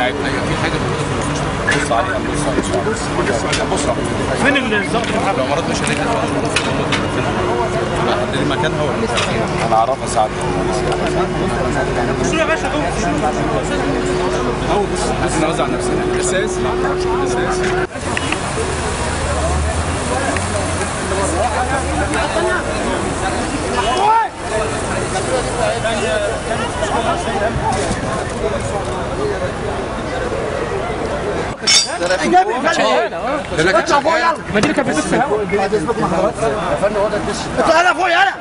تساعدنا هي في حاجه بص عليها بص عليها بص عليها بص عليها فين الظابط الحربي؟ لو مرات مش هنقدر نحدد مكانها ولا مش عارفين انا اعرفها ساعات شو يا باشا هو بس نوزع نفسنا اساس اساس اطلع فوق يلا مدينة كانت بتبص هوا اطلع انا فوق يلا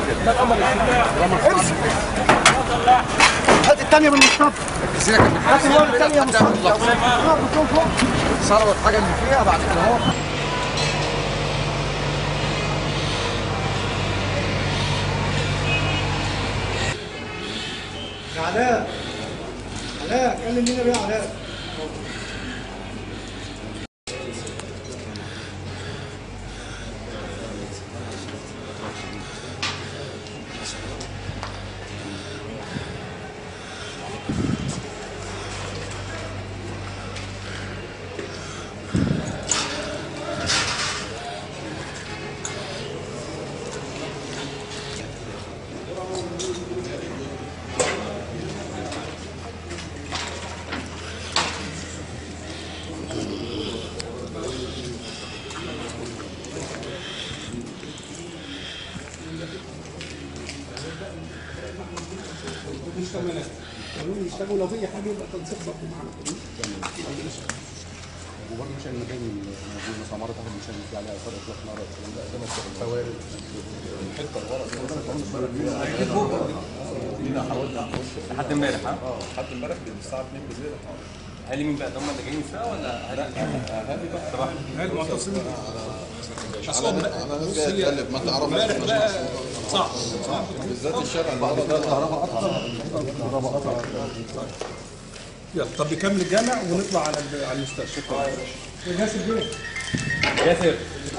امسك هات الثانية من مصطفى هات الورقة الثانية يا مصطفى صارت حاجه اللي فيها بعد كده هو علاء علاء كلم مين يا علاء يشتغلوا لو في حاجه يبقى تنسيق برضه معانا وبرضه مش المكان الموجود مثلا مره تاخد مش اللي عليها فرق ثلاث مرات الكلام ده ده مثلا فوارد الحته الغلط لحد امبارح ها؟ اه لحد امبارح الساعه 2 بالليل هل مين بقى ده هم اللي جايين فيها ولا هل هادي بقى صباح المعتصمين ما تعرفش صعب صعب بالذات الشارع اللي ورا ده كهرباء قطع يلا طب نكمل الجامع ونطلع على ال- على المستشفى الناس البيت ياسر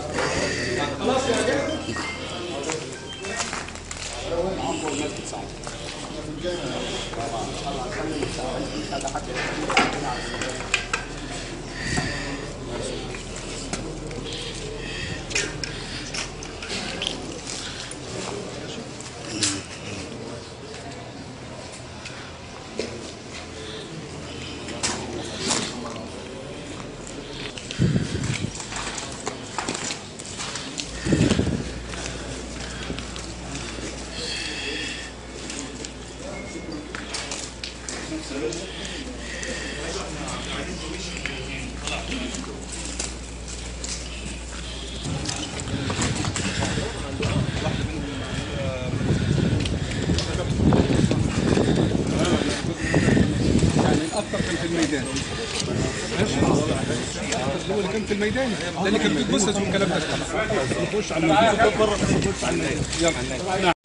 يعني الاكثر كان في الميدان ماشي هو اللي كان في الميدان ده اللي كان فيه جثث والكلام ده نخش على الميدان بره نخش على الميدان يلا نعم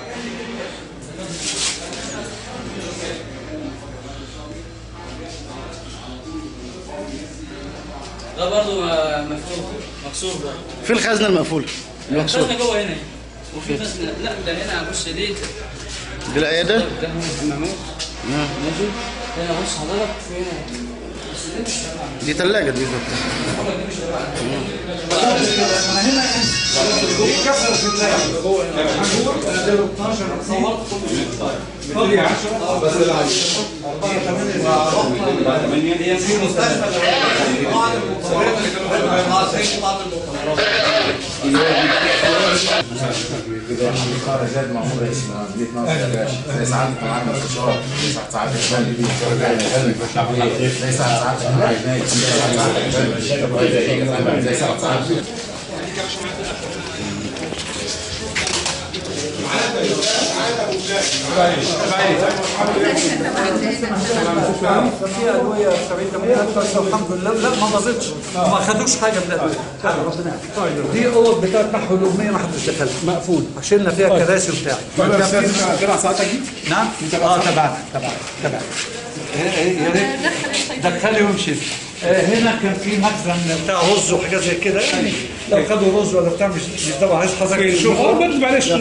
ده برضه مفتوح مكسور برضه في الخزنة المقفولة المكسور خزنه جوه هنا وفي خزنه لا ده هنا بص دي دي العيادة ده الحمامات ماشي هنا بص حضرتك في هنا بس دي مش تبع دي ثلاجة دي القاهرة زاد معمول رئيس مدينة نصر يا باشا زي ساعات معانا استشارة زي ساعات ساعات الفن دي زي ساعات ساعات العينات زي ساعات ساعات زي ساعات ساعات في ادويه 70 80 بس الحمد لله لا ما باظتش ما خدوش حاجه من الادويه طيب دي اوض بتاعت نحو الاميه ما حدش دخلها مقفول شلنا فيها كراسي وبتاع كده ساعتك دي نعم اه تبعنا تبعنا تبعنا يا ريت دخلي وامشي آه، هنا كان في مخزن بتاع رز وحاجات زي كده يعني لو خدوا رز ولا بتاع مش مش ده عايز حضرتك شوف تشوفه برضه معلش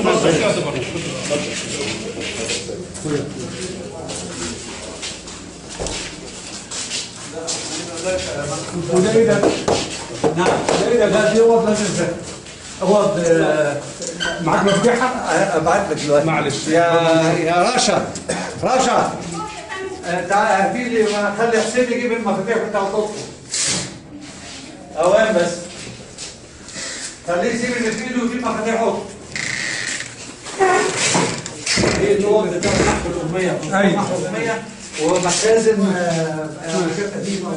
وده ايه ده؟ نعم ده ايه ده؟ لا دي اوض لازم ده اوض آه، معاك مفاتيحها؟ آه، ابعت لك دلوقتي معلش. يا يا رشا رشا آه، تعال هاتي لي خلي حسين يجيب المفاتيح بتاع اوضته اوان بس خليه يسيب اللي في ايده ويجيب مفاتيح اوضته ايه الاوض بتاع نحو الاميه أيوة. نحو الاميه ومخازن آه، آه، حاجات قديمه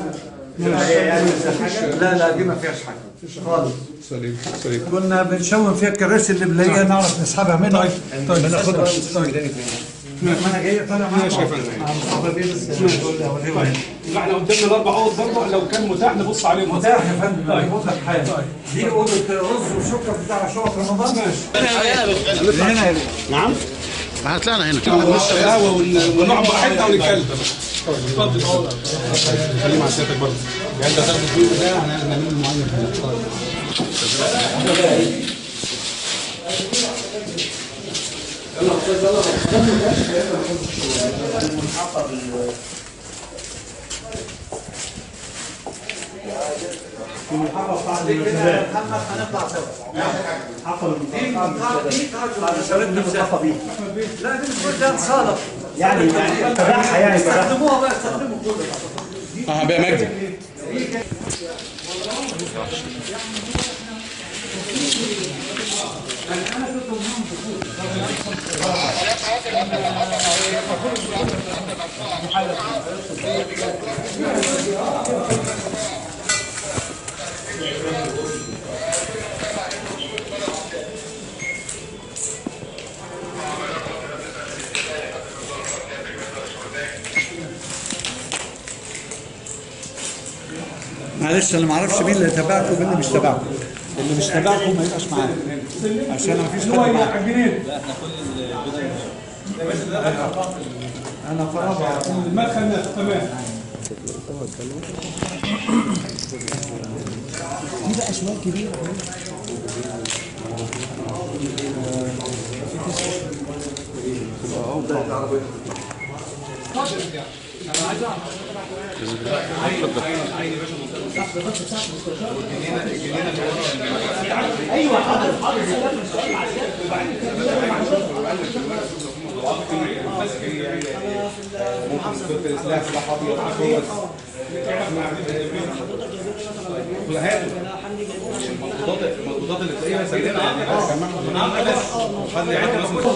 لا لا دي ما فيهاش حاجه خالص سليم سليم كنا بنشون فيها الكراسي اللي هي نعرف نسحبها منها طيب طيب. بناخدها ما انا جاي طالع معاك ماشي يا فندم. مع مصطفى بيه بس هقول له أوريه. لا احنا قدامنا الاربع اوض برضه لو كان متاح نبص عليهم متاح يا فندم طيب. هجيب لك حاجه دي اوضه رز وسكر بتاع شهر رمضان هنا نعم هطلعنا هنا نشرب قهوه ون- ونقعد براحتنا ونتكلم اتفضل اتفضل خليه مع سيادتك برضه يعني انت تاخد الفيديو ده هنعمل له معين محمد هنطلع سوا دي مقاعد- دي قاعد شريتنا بيه لا دي مش ده صالة يعني يعني تبعها يعني استخدموها بقى استخدموا كل اه بقى مجدي معلش انا ما اعرفش مين اللي تبعكم ومين اللي مش تبعكم اللي مش تبعكم ما يبقاش معانا عشان ما فيش حد معانا الجنين انا فرابع المدخل ده تمام المضادات اللي تلاقيها سيدنا يعني جمعهم بس خلي عندي مثلا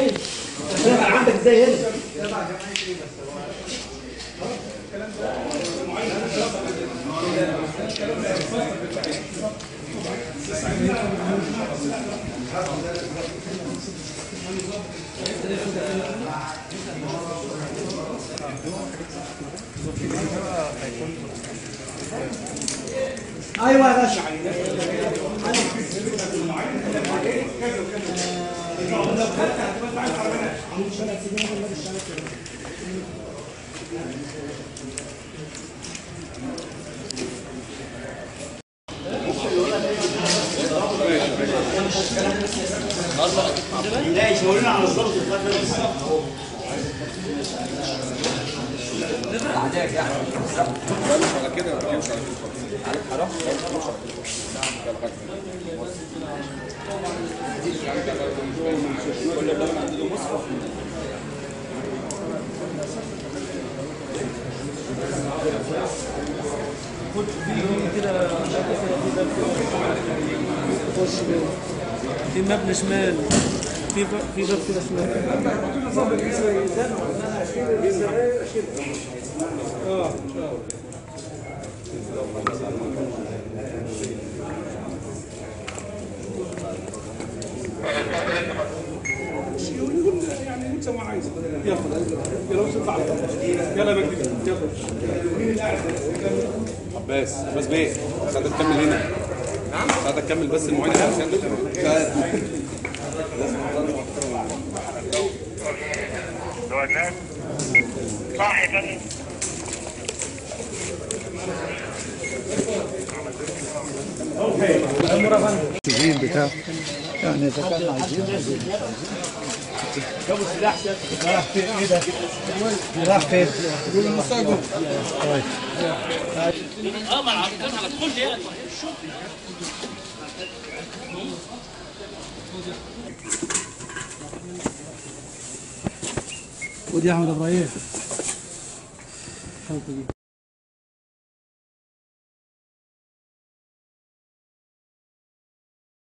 ايوه يا باشا في مبنى شمال في ب- في باب كده شمال يعني انت ما عايز يلا يلا بس اطلع يلا يا مجدي يلا مين اللي قاعد عباس عباس بيه ساعتك تكمل هنا نعم ساعتك تكمل بس المعينه عشان التزيين بتاعه يعني اذا كان عايزين راح فين ايه ده؟ راح فين؟ ودي احمد ابراهيم